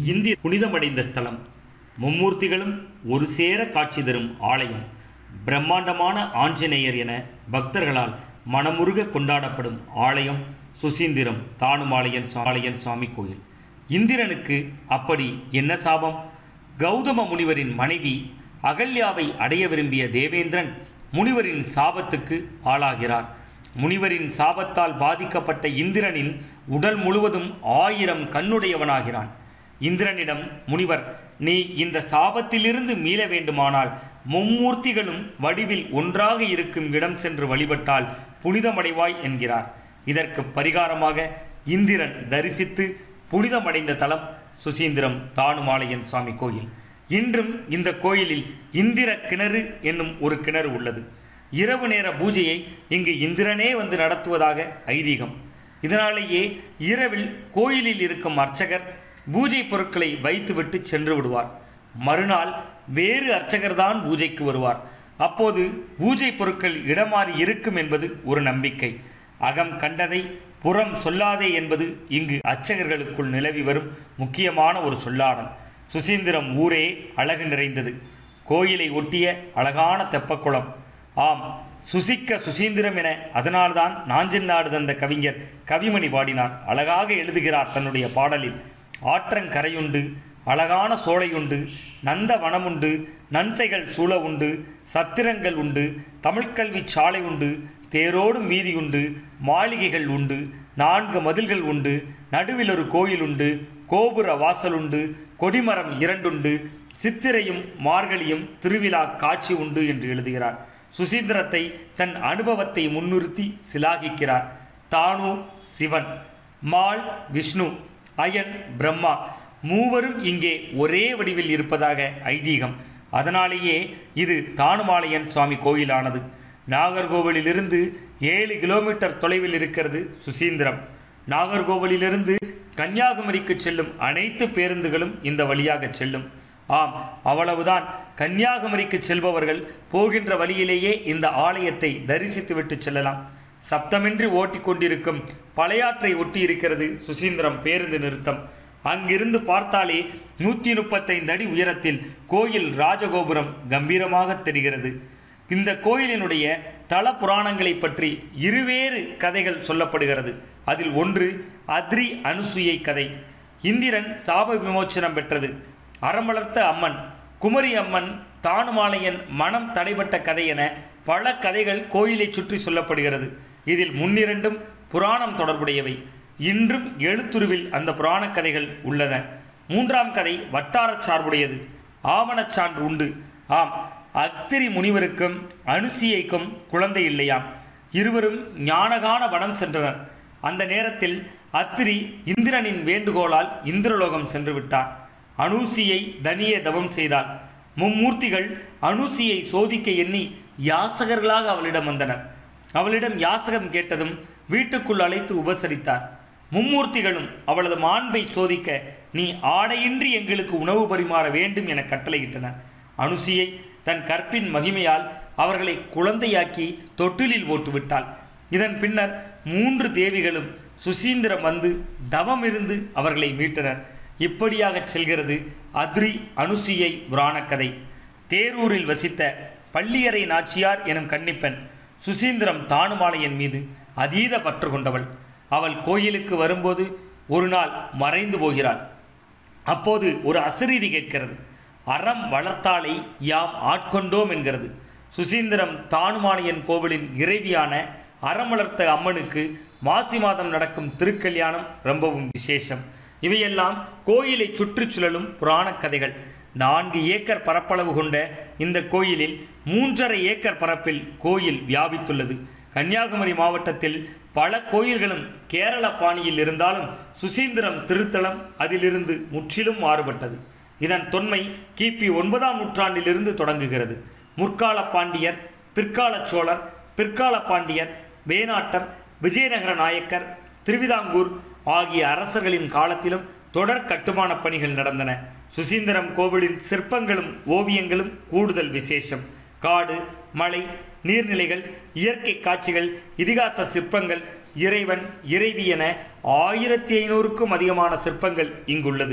இந்திய புனிதமடைந்த ஸ்தலம் மும்மூர்த்திகளும் ஒரு சேர காட்சி தரும் ஆலயம் பிரம்மாண்டமான ஆஞ்சநேயர் என பக்தர்களால் மனமுருக கொண்டாடப்படும் ஆலயம் சுசீந்திரம் தானுமாலயன் சாலையன் சுவாமி கோயில் இந்திரனுக்கு அப்படி என்ன சாபம் கௌதம முனிவரின் மனைவி அகல்யாவை அடைய விரும்பிய தேவேந்திரன் முனிவரின் சாபத்துக்கு ஆளாகிறார் முனிவரின் சாபத்தால் பாதிக்கப்பட்ட இந்திரனின் உடல் முழுவதும் ஆயிரம் கண்ணுடையவனாகிறான் இந்திரனிடம் முனிவர் நீ இந்த சாபத்திலிருந்து மீள வேண்டுமானால் மும்மூர்த்திகளும் வடிவில் ஒன்றாக இருக்கும் இடம் சென்று வழிபட்டால் புனிதமடைவாய் என்கிறார் இதற்கு பரிகாரமாக இந்திரன் தரிசித்து புனிதமடைந்த தலம் சுசீந்திரம் தானுமாலையன் சுவாமி கோயில் இன்றும் இந்த கோயிலில் இந்திர கிணறு என்னும் ஒரு கிணறு உள்ளது இரவு நேர பூஜையை இங்கு இந்திரனே வந்து நடத்துவதாக ஐதீகம் இதனாலேயே இரவில் கோயிலில் இருக்கும் அர்ச்சகர் பூஜை பொருட்களை வைத்துவிட்டு சென்று விடுவார் மறுநாள் வேறு அர்ச்சகர்தான் பூஜைக்கு வருவார் அப்போது பூஜை பொருட்கள் இடமாறி இருக்கும் என்பது ஒரு நம்பிக்கை அகம் கண்டதை புறம் சொல்லாதே என்பது இங்கு அர்ச்சகர்களுக்குள் நிலவி வரும் முக்கியமான ஒரு சொல்லாடல் சுசீந்திரம் ஊரே அழகு நிறைந்தது கோயிலை ஒட்டிய அழகான தெப்பக்குளம் ஆம் சுசிக்க சுசீந்திரம் என அதனால்தான் நாஞ்சில் நாடு தந்த கவிஞர் கவிமணி பாடினார் அழகாக எழுதுகிறார் தன்னுடைய பாடலில் ஆற்றங்கரையுண்டு அழகான சோலையுண்டு நந்த வனமுண்டு நன்சைகள் சூழ உண்டு சத்திரங்கள் உண்டு தமிழ்க்கல்வி சாலை உண்டு தேரோடும் வீதி உண்டு மாளிகைகள் உண்டு நான்கு மதில்கள் உண்டு நடுவில் ஒரு கோயில் உண்டு கோபுர வாசல் உண்டு கொடிமரம் இரண்டுண்டு சித்திரையும் மார்கழியும் திருவிழா காட்சி உண்டு என்று எழுதுகிறார் சுசீந்திரத்தை தன் அனுபவத்தை முன்னிறுத்தி சிலாகிக்கிறார் தானு சிவன் மால் விஷ்ணு அயன் பிரம்மா மூவரும் இங்கே ஒரே வடிவில் இருப்பதாக ஐதீகம் அதனாலேயே இது தானுமாலையன் சுவாமி கோயிலானது நாகர்கோவிலிருந்து ஏழு கிலோமீட்டர் தொலைவில் இருக்கிறது சுசீந்திரம் நாகர்கோவிலிருந்து கன்னியாகுமரிக்கு செல்லும் அனைத்து பேருந்துகளும் இந்த வழியாக செல்லும் ஆம் அவ்வளவுதான் கன்னியாகுமரிக்கு செல்பவர்கள் போகின்ற வழியிலேயே இந்த ஆலயத்தை தரிசித்துவிட்டு செல்லலாம் சப்தமின்றி ஓட்டிக்கொண்டிருக்கும் பழையாற்றை ஒட்டி இருக்கிறது சுசீந்திரம் பேருந்து நிறுத்தம் அங்கிருந்து பார்த்தாலே நூற்றி முப்பத்தைந்து அடி உயரத்தில் கோயில் ராஜகோபுரம் கம்பீரமாக தெரிகிறது இந்த கோயிலினுடைய தல புராணங்களை பற்றி இருவேறு கதைகள் சொல்லப்படுகிறது அதில் ஒன்று அத்ரி அனுசுயை கதை இந்திரன் சாப விமோச்சனம் பெற்றது அறம் வளர்த்த அம்மன் குமரி அம்மன் தானுமாலையன் மனம் தடைபட்ட கதை என பல கதைகள் கோயிலை சுற்றி சொல்லப்படுகிறது இதில் முன்னிரண்டும் புராணம் தொடர்புடையவை இன்றும் எழுத்துருவில் அந்த புராண கதைகள் உள்ளன மூன்றாம் கதை வட்டாரச் சார்புடையது ஆவணச் சான்று உண்டு ஆம் அத்திரி முனிவருக்கும் அனுசியைக்கும் குழந்தை இல்லையாம் இருவரும் ஞானகான வனம் சென்றனர் அந்த நேரத்தில் அத்திரி இந்திரனின் வேண்டுகோளால் இந்திரலோகம் சென்று விட்டார் அனூசியை தனியே தவம் செய்தாள் மும்மூர்த்திகள் அனூசியை சோதிக்க எண்ணி யாசகர்களாக அவளிடம் வந்தனர் அவளிடம் யாசகம் கேட்டதும் வீட்டுக்குள் அழைத்து உபசரித்தார் மும்மூர்த்திகளும் அவளது மாண்பை சோதிக்க நீ ஆடையின்றி எங்களுக்கு உணவு பரிமாற வேண்டும் என கட்டளையிட்டனர் அனுசியை தன் கற்பின் மகிமையால் அவர்களை குழந்தையாக்கி தொட்டிலில் போட்டுவிட்டாள் இதன் பின்னர் மூன்று தேவிகளும் சுசீந்திரம் வந்து தவம் இருந்து அவர்களை மீட்டனர் இப்படியாக செல்கிறது அத்ரி அனுசியை புராணக்கதை தேரூரில் வசித்த பள்ளியறை நாச்சியார் எனும் கன்னிப்பெண் சுசீந்திரம் தானுமாலையன் மீது அதீத பற்று கொண்டவள் அவள் கோயிலுக்கு வரும்போது ஒரு நாள் மறைந்து போகிறாள் அப்போது ஒரு அசரீதி கேட்கிறது அறம் வளர்த்தாலை யாம் ஆட்கொண்டோம் என்கிறது சுசீந்திரம் தானுமாலையன் கோவிலின் இறைவியான அறம் வளர்த்த அம்மனுக்கு மாசி மாதம் நடக்கும் திருக்கல்யாணம் ரொம்பவும் விசேஷம் இவையெல்லாம் கோயிலை சுற்றிச் சுழலும் புராணக் கதைகள் நான்கு ஏக்கர் பரப்பளவு கொண்ட இந்த கோயிலில் மூன்றரை ஏக்கர் பரப்பில் கோயில் வியாபித்துள்ளது கன்னியாகுமரி மாவட்டத்தில் பல கோயில்களும் கேரள பாணியில் இருந்தாலும் சுசீந்திரம் திருத்தலம் அதிலிருந்து முற்றிலும் மாறுபட்டது இதன் தொன்மை கிபி ஒன்பதாம் நூற்றாண்டிலிருந்து தொடங்குகிறது முற்கால பாண்டியர் பிற்கால சோழர் பிற்கால பாண்டியர் வேணாட்டர் விஜயநகர நாயக்கர் திருவிதாங்கூர் ஆகிய அரசர்களின் காலத்திலும் தொடர் கட்டுமான பணிகள் நடந்தன சுசீந்திரம் கோவிலின் சிற்பங்களும் ஓவியங்களும் கூடுதல் விசேஷம் காடு மலை நீர்நிலைகள் இயற்கை காட்சிகள் இதிகாச சிற்பங்கள் இறைவன் இறைவி என ஆயிரத்தி ஐநூறுக்கும் அதிகமான சிற்பங்கள் இங்குள்ளது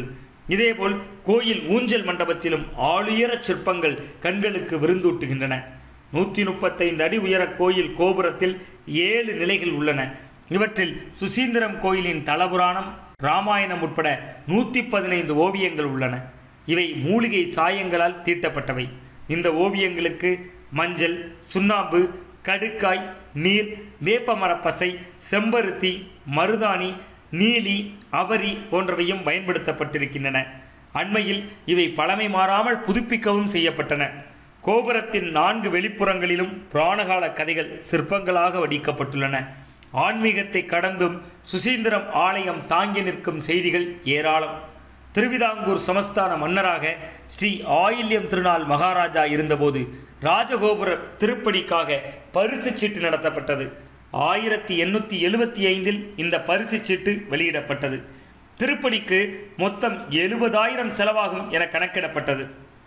இதேபோல் கோயில் ஊஞ்சல் மண்டபத்திலும் ஆளுயர சிற்பங்கள் கண்களுக்கு விருந்தூட்டுகின்றன நூற்றி முப்பத்தைந்து அடி உயர கோயில் கோபுரத்தில் ஏழு நிலைகள் உள்ளன இவற்றில் சுசீந்திரம் கோயிலின் தலபுராணம் ராமாயணம் உட்பட நூற்றி பதினைந்து ஓவியங்கள் உள்ளன இவை மூலிகை சாயங்களால் தீட்டப்பட்டவை இந்த ஓவியங்களுக்கு மஞ்சள் சுண்ணாம்பு கடுக்காய் நீர் வேப்பமரப்பசை செம்பருத்தி மருதாணி நீலி அவரி போன்றவையும் பயன்படுத்தப்பட்டிருக்கின்றன அண்மையில் இவை பழமை மாறாமல் புதுப்பிக்கவும் செய்யப்பட்டன கோபுரத்தின் நான்கு வெளிப்புறங்களிலும் புராணகால கதைகள் சிற்பங்களாக வடிக்கப்பட்டுள்ளன ஆன்மீகத்தை கடந்தும் சுசீந்திரம் ஆலயம் தாங்கி நிற்கும் செய்திகள் ஏராளம் திருவிதாங்கூர் சமஸ்தான மன்னராக ஸ்ரீ ஆயில்யம் திருநாள் மகாராஜா இருந்தபோது ராஜகோபுர திருப்பணிக்காக பரிசு சீட்டு நடத்தப்பட்டது ஆயிரத்தி எண்ணூற்றி எழுபத்தி ஐந்தில் இந்த பரிசு சீட்டு வெளியிடப்பட்டது திருப்பணிக்கு மொத்தம் எழுபதாயிரம் செலவாகும் என கணக்கிடப்பட்டது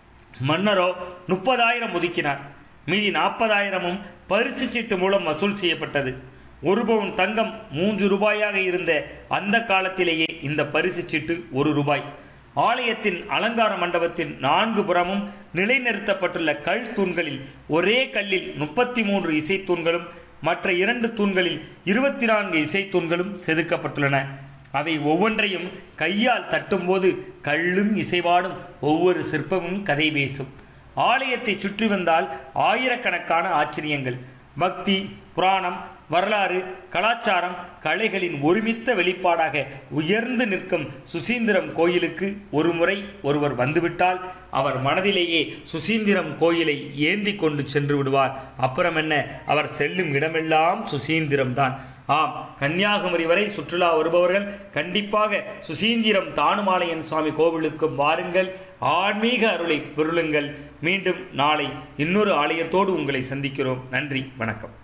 மன்னரோ முப்பதாயிரம் ஒதுக்கினார் மீதி நாற்பதாயிரமும் பரிசு சீட்டு மூலம் வசூல் செய்யப்பட்டது ஒரு பவுன் தங்கம் மூன்று ரூபாயாக இருந்த அந்த காலத்திலேயே இந்த பரிசு சீட்டு ஒரு ரூபாய் ஆலயத்தின் அலங்கார மண்டபத்தின் நான்கு புறமும் நிலைநிறுத்தப்பட்டுள்ள கல் தூண்களில் ஒரே கல்லில் முப்பத்தி மூன்று இசைத்தூண்களும் மற்ற இரண்டு தூண்களில் இருபத்தி நான்கு இசைத்தூண்களும் செதுக்கப்பட்டுள்ளன அவை ஒவ்வொன்றையும் கையால் தட்டும்போது கல்லும் இசைவாடும் ஒவ்வொரு சிற்பமும் கதை பேசும் ஆலயத்தை சுற்றி வந்தால் ஆயிரக்கணக்கான ஆச்சரியங்கள் பக்தி புராணம் வரலாறு கலாச்சாரம் கலைகளின் ஒருமித்த வெளிப்பாடாக உயர்ந்து நிற்கும் சுசீந்திரம் கோயிலுக்கு ஒரு முறை ஒருவர் வந்துவிட்டால் அவர் மனதிலேயே சுசீந்திரம் கோயிலை ஏந்தி கொண்டு சென்று விடுவார் அப்புறம் என்ன அவர் செல்லும் இடமெல்லாம் சுசீந்திரம்தான் ஆம் கன்னியாகுமரி வரை சுற்றுலா வருபவர்கள் கண்டிப்பாக சுசீந்திரம் தானுமாலையன் சுவாமி கோவிலுக்கு வாருங்கள் ஆன்மீக அருளை பெருளுங்கள் மீண்டும் நாளை இன்னொரு ஆலயத்தோடு உங்களை சந்திக்கிறோம் நன்றி வணக்கம்